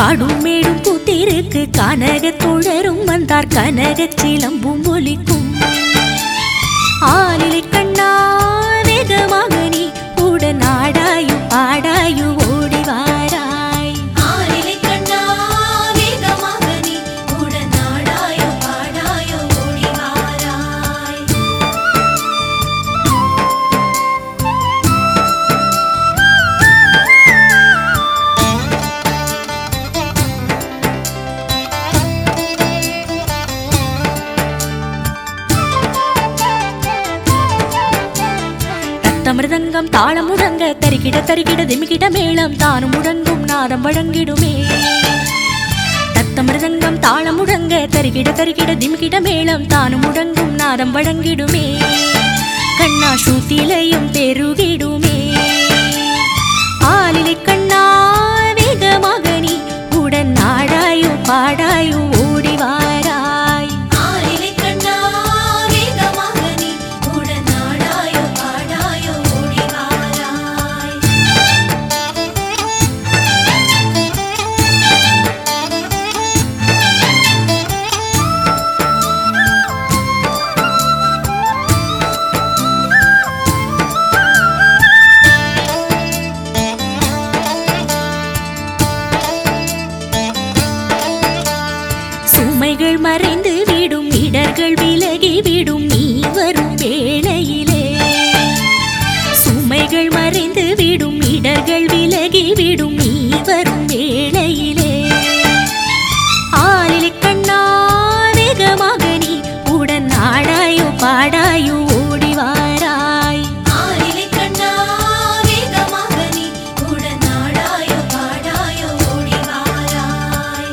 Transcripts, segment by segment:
காடும் மேடும் பூத்திருக்கு கனக தோழரும் வந்தார் கனக சிலம்பும் ஒலிக்கும் ஆலிலை கண்ணா வேகமாக நீ உடன் ஆடாயு ஆடாயு ஓடி வாராய் ஆலிலை கண்ணா வேகமாக நீ உடன் ஆடாயோ பாடாயோ ஓடி வாராய் ரத்தமிருதங்கம் தாளம் முழங்க தரிகிட தரிகிட திமிகிட மேளம் தானும் முழங்கும் நாதம் வழங்கிடுமே ரத்தமிருதங்கம் தாளம் முழங்க தரிகிட தரிகிட திமிகிட மேளம் தானும் முழங்கும் நாதம் வழங்கிடுமே கண்ணா ஸ்ருதிலையும் பெருகிடுமே ஆலிலை கண்ணா வேகமாக நீ உடன் நாடாயோ பாடாயோ ஓடி வாராய் ஆலிலை கண்ணா வேகமாக நீ உடன் ஆடாயோ பாடாயோ ஓடி வாராய் சுமைகள் மறைந்து விடும் இடர்கள் விலகி விடும் நீ வரும் வேளையிலே சுமைகள் மறைந்து விடும் இடர்கள் விலகி விடும் நீ வரும் வேளையிலே ஆலிலை கண்ணா வேகமாக நீ உடன் ஆடாயோ பாடாயோ ஓடி வாராய் ஆலிலை கண்ணா வேகமாக நீ உடன் ஆடாயோ பாடாயோ ஓடி வாராய்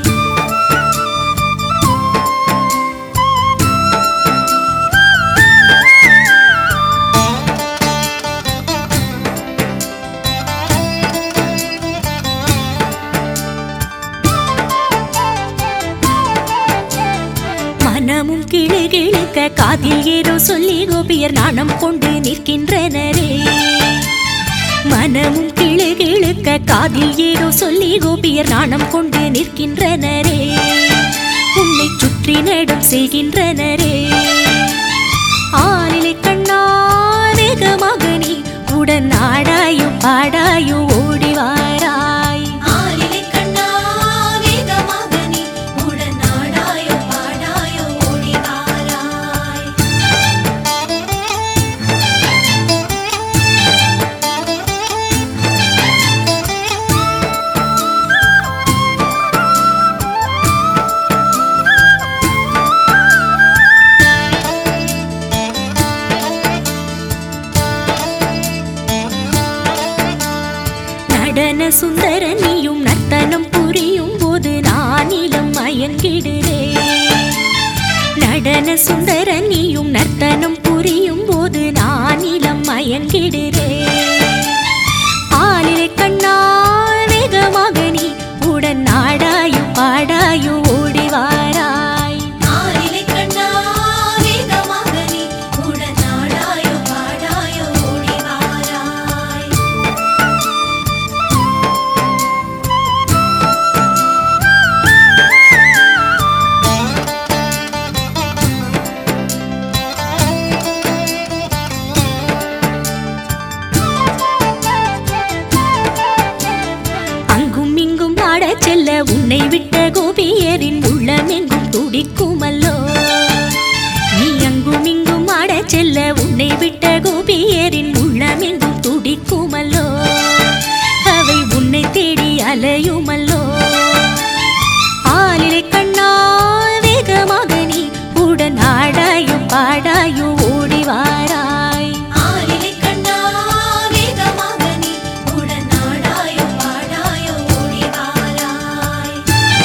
மனமும் கிளு கிழுக்க காதில் ஏதோ சொல்லி கோபியர் நாணம் கொண்டு நிற்கின்றனரே மனமும் கிளு கிழுக்க காதில் ஏதோ சொல்லி கோபியர் நாணம் கொண்டு நிற்கின்றனரே உன்னை சுற்றி நடம் செய்கின்றனரே ஆலிலை கண்ணா வேகமாக நீ உடன் ஆடாயோ பாடாயோ ஓடி வாராய் ஆலிலை கண்ணா வேகமாக நீ உடன் ஆடாயோ பாடாயோ ஓடி வாராய் நடன சுந்தர நீயும் நர்த்தனம் புரியும் போது நானிலம் மயங்கிடுறே நடன சுந்தர நீயும் நர்த்தனம் புரியும் போது நானிலம் மயங்கிடுறே ஆலிலை கண்ணா வேகமாக நீ உடன் நாடாயோ பாடாயோ ஓடி வாராய் ஆலிலை கண்ணா வேகமாக நீ உடன் ஆடாயோ பாடாயோ ஓடி வாராய் அங்கும் இங்கும் ஆடச் செல்ல உன்னை விட்ட கோபியரின் உள்ளமெங்கும் துடிக்குமல்லோ நீ அங்கும் இங்கும் ஆடச் செல்ல உன்னை விட்ட கோபியரின் உள்ளமெங்கும் துடிக்குமல்லோ அவை உன்னை தேடி அலையுமல்லோ ஆலிலை கண்ணா வேகமாக நீ உடன் ஆடாயோ பாடாயோ ஓடி வாராய் ஆலிலை கண்ணா வேகமாக நீ உடன் ஆடாயோ பாடாயோ ஓடி வாராய்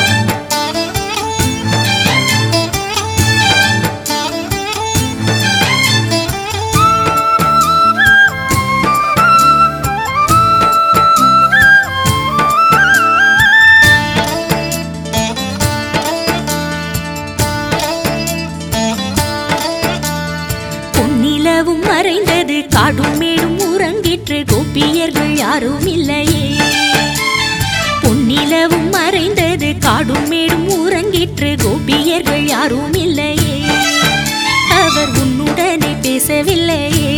பொன்னிலவும் மறைந்தது காடும் மேடும் உறங்கிற்று கோபியர்கள் யாரும் இல்லையே பொன்னிலவும் மறைந்தது காடும் மேடும் உறங்கிற்று கோபியர்கள் யாரும் இல்லையே அவர் உன்னுடனே பேசவில்லையே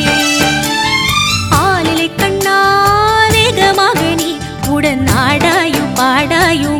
ஆளிலை கண்ணா வேகமாக நீ உடன் ஆடாயோ பாடாயோ